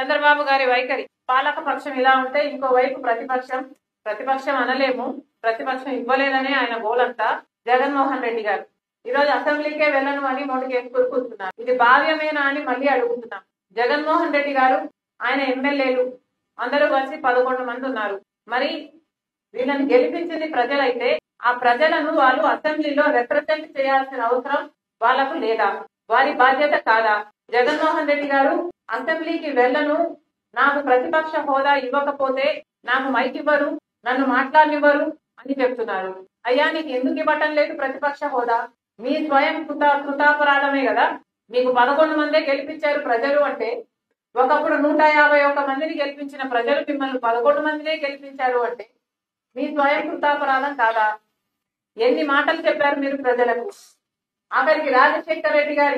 చంద్రబాబు గారి వైఖరి పాలక పక్షం ఇలా ఉంటే ఇంకో వైపు ప్రతిపక్షం ప్రతిపక్షం అనలేము ప్రతిపక్షం ఇవ్వలేదనే ఆయన గోలంతా జగన్మోహన్ రెడ్డి గారు ఈ రోజు అసెంబ్లీకే వెళ్ళను అని మొండికేసుకుని కూర్చున్నారు ఇది భావ్యమేనా అని మళ్ళీ అడుగుతున్నాం జగన్మోహన్ రెడ్డి గారు ఆయన ఎమ్మెల్యేలు అందరూ కలిసి పదకొండు మంది ఉన్నారు మరి వీళ్ళని గెలిపించింది ప్రజలైతే ఆ ప్రజలను వాళ్ళు అసెంబ్లీలో రిప్రజెంట్ చేయాల్సిన అవసరం వాళ్ళకు లేదా వారి బాధ్యత కాదా జగన్మోహన్ రెడ్డి గారు అసెంబ్లీకి వెళ్ళను నాకు ప్రతిపక్ష హోదా ఇవ్వకపోతే నాకు మైక్ ఇవ్వరు నన్ను మాట్లాడనివ్వరు అని చెప్తున్నారు అయ్యా నీకు ఎందుకు ఇవ్వటం లేదు ప్రతిపక్ష హోదా మీ స్వయం కృత కృతాపరాధమే కదా మీకు పదకొండు మందే గెలిపించారు ప్రజలు అంటే ఒకప్పుడు నూట యాభై ఒక్క మందిని గెలిపించిన ప్రజలు మిమ్మల్ని పదకొండు మందినే గెలిపించారు అంటే మీ స్వయం కృతాపరాధం కాదా ఎన్ని మాటలు చెప్పారు మీరు ప్రజలకు ఆఖరికి రాజశేఖర రెడ్డి గారి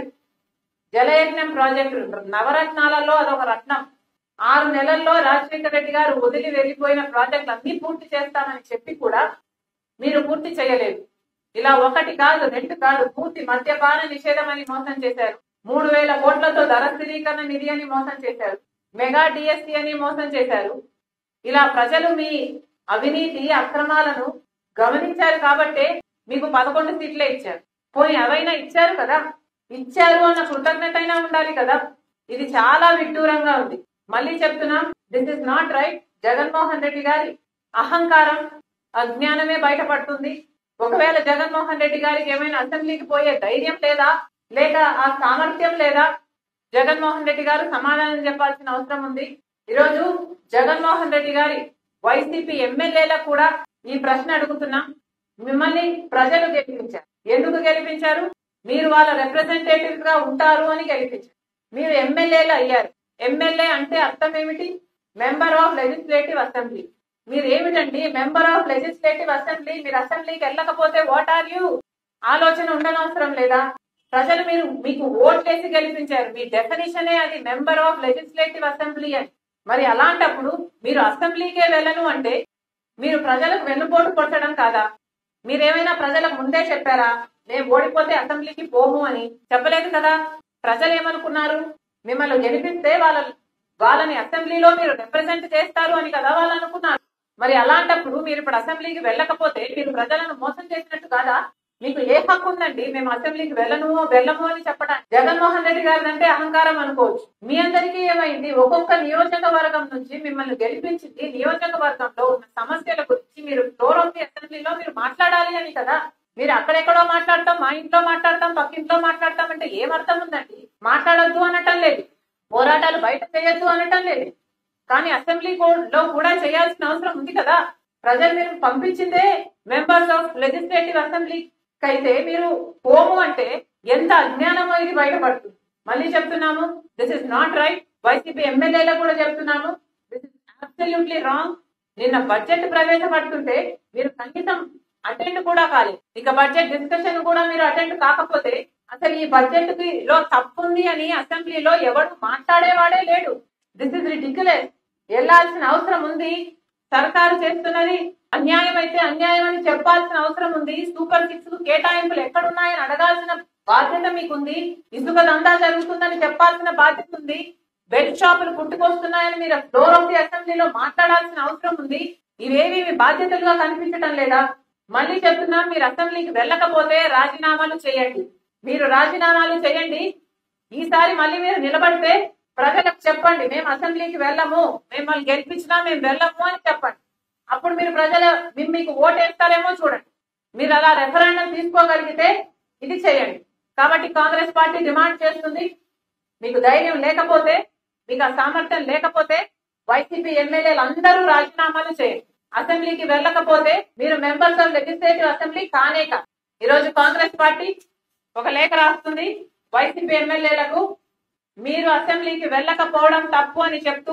జలయజ్ఞం ప్రాజెక్టు నవరత్నాలలో అదొక రత్నం ఆరు నెలల్లో రాజశేఖర రెడ్డి గారు వదిలి వెళ్ళిపోయిన ప్రాజెక్టులు అన్ని పూర్తి చేస్తామని చెప్పి కూడా మీరు పూర్తి చేయలేదు ఇలా ఒకటి కాదు రెండు కాదు పూర్తి మద్యపాన నిషేధం అని మోసం చేశారు మూడు వేల కోట్లతో ధర స్థిరీకరణ నిధి అని మోసం చేశారు మెగా డిఎస్సి అని మోసం చేశారు ఇలా ప్రజలు మీ అవినీతి అక్రమాలను గమనించారు కాబట్టే మీకు పదకొండు సీట్లే ఇచ్చారు పోనీ అవైనా ఇచ్చారు కదా ఇచ్చారు అన్న కృతజ్ఞత అయినా ఉండాలి కదా ఇది చాలా విడ్డూరంగా ఉంది మళ్ళీ చెప్తున్నాం this is not right Jaganmohan Reddy గారి అహంకారం అజ్ఞానమే బయటపడుతుంది ఒకవేళ జగన్మోహన్ రెడ్డి గారికి ఏమైనా అసెంబ్లీకి పోయే ధైర్యం లేదా లేక ఆ సామర్థ్యం లేదా జగన్మోహన్ రెడ్డి గారు సమాధానం చెప్పాల్సిన అవసరం ఉంది ఈరోజు జగన్మోహన్ రెడ్డి గారి వైసీపీ ఎమ్మెల్యేలకు కూడా ఈ ప్రశ్న అడుగుతున్నాం మిమ్మల్ని ప్రజలు గెలిపించారు ఎందుకు గెలిపించారు మీరు వాళ్ళ రిప్రజెంటేటివ్ గా ఉంటారు అని గెలిపించారు మీరు ఎమ్మెల్యేలు అయ్యారు ఎమ్మెల్యే అంటే అర్థం ఏమిటి మెంబర్ ఆఫ్ లెజిస్లేటివ్ అసెంబ్లీ మీరు ఏమిటండి మెంబర్ ఆఫ్ లెజిస్లేటివ్ అసెంబ్లీ మీరు అసెంబ్లీకి వెళ్ళకపోతే వాట్ ఆర్ యూ ఆలోచన ఉండనవసరం లేదా ప్రజలు మీరు మీకు ఓట్లేసి గెలిపించారు మీ డెఫినేషనే అది మెంబర్ ఆఫ్ లెజిస్లేటివ్ అసెంబ్లీ అని మరి అలాంటప్పుడు మీరు అసెంబ్లీకే వెళ్ళను అంటే మీరు ప్రజలకు వెన్నుపోటు కొట్టడం కాదా మీరేమైనా ప్రజలకు ముందే చెప్పారా మేము ఓడిపోతే అసెంబ్లీకి పోము అని చెప్పలేదు కదా ప్రజలు ఏమనుకున్నారు మిమ్మల్ని గెలిపిస్తే వాళ్ళ వాళ్ళని అసెంబ్లీలో మీరు రిప్రజెంట్ చేస్తారు అని కదా వాళ్ళు అనుకున్నారు మరి అలాంటప్పుడు మీరు ఇప్పుడు అసెంబ్లీకి వెళ్ళకపోతే మీరు ప్రజలను మోసం చేసినట్టు కాదా మీకు ఏ హక్కు ఉందండి మేము అసెంబ్లీకి వెళ్ళను వెళ్ళము అని చెప్పడానికి జగన్మోహన్ రెడ్డి గారి అంటే అహంకారం అనుకోవచ్చు మీ అందరికీ ఏమైంది ఒక్కొక్క నియోజకవర్గం నుంచి మిమ్మల్ని గెలిపించింది నియోజకవర్గంలో ఉన్న సమస్యల గురించి మీరు ఫ్లోర్ ఆఫ్ ది అసెంబ్లీలో మీరు మాట్లాడాలి అని కదా మీరు అక్కడెక్కడో మాట్లాడతాం మా ఇంట్లో మాట్లాడతాం పక్కింట్లో మాట్లాడతాం అంటే ఏం అర్థం ఉందండి మాట్లాడొద్దు అనటం లేదు పోరాటాలు బయట చేయొద్దు అనటం లేదు కానీ అసెంబ్లీ లో కూడా చేయాల్సిన అవసరం ఉంది కదా ప్రజలు మీరు పంపించిందే మెంబర్స్ ఆఫ్ లెజిస్లేటివ్ అసెంబ్లీ అయితే మీరు పోము అంటే ఎంత అజ్ఞానమో ఇది బయటపడుతుంది మళ్ళీ చెప్తున్నాము this is not right YCP ఎమ్మెల్యేలకు కూడా చెప్తున్నాము దిస్ ఇస్ అబ్సల్యూట్లీ రాంగ్ నిన్న బడ్జెట్ ప్రవేశపెడుతుంటే మీరు కనీసం అటెండ్ కూడా కాలేదు ఇక బడ్జెట్ డిస్కషన్ కూడా మీరు అటెండ్ కాకపోతే అసలు ఈ బడ్జెట్ కి లో తప్పు ఉంది అని అసెంబ్లీలో ఎవడు మాట్లాడేవాడే లేడు దిస్ ఇస్ రిడిక్యులస్ వెళ్లాల్సిన అవసరం ఉంది సర్కారు చేస్తున్నది అన్యాయం అయితే అన్యాయం అని చెప్పాల్సిన అవసరం ఉంది సూపర్ సిక్స్ కు కేటాయింపులు ఎక్కడున్నాయని అడగాల్సిన బాధ్యత మీకుంది ఇసుక దందా జరుగుతుందని చెప్పాల్సిన బాధ్యత ఉంది బెడ్ షాపులు పుట్టుకొస్తున్నాయని మీరు ఫ్లోర్ ఆఫ్ ది అసెంబ్లీలో మాట్లాడాల్సిన అవసరం ఉంది ఇవేవి మీ బాధ్యతలుగా కనిపించడం లేదా మళ్ళీ చెప్తున్నా మీరు అసెంబ్లీకి వెళ్ళకపోతే రాజీనామాలు చేయండి మీరు రాజీనామాలు చేయండి ఈసారి మళ్ళీ మీరు నిలబడితే ప్రజలకు చెప్పండి మేము అసెంబ్లీకి వెళ్ళము మిమ్మల్ని గెలిపించినా మేము వెళ్ళము అని చెప్పండి అప్పుడు మీరు ప్రజల మేము మీకు ఓటు వేస్తారేమో చూడండి మీరు అలా రెఫరెండం తీసుకోగలిగితే ఇది చేయండి కాబట్టి కాంగ్రెస్ పార్టీ డిమాండ్ చేస్తుంది మీకు ధైర్యం లేకపోతే మీకు ఆ సామర్థ్యం లేకపోతే వైసీపీ ఎమ్మెల్యేలు అందరూ రాజీనామాలు చేయండి అసెంబ్లీకి వెళ్ళకపోతే మీరు మెంబర్స్ ఆఫ్ లెజిస్లేటివ్ అసెంబ్లీ కానే కా ఈరోజు కాంగ్రెస్ పార్టీ ఒక లేఖ రాస్తుంది వైసీపీ ఎమ్మెల్యేలకు మీరు అసెంబ్లీకి వెళ్ళకపోవడం తప్పు అని చెప్తూ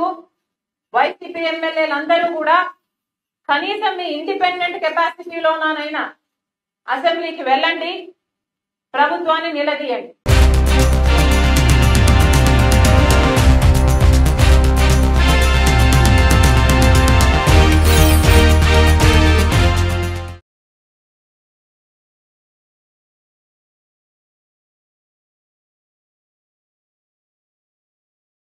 వైసీపీ ఎమ్మెల్యేలు అందరూ కూడా కనీసం మీ ఇండిపెండెంట్ కెపాసిటీలోనైనా అసెంబ్లీకి వెళ్ళండి ప్రభుత్వాన్ని నిలదీయండి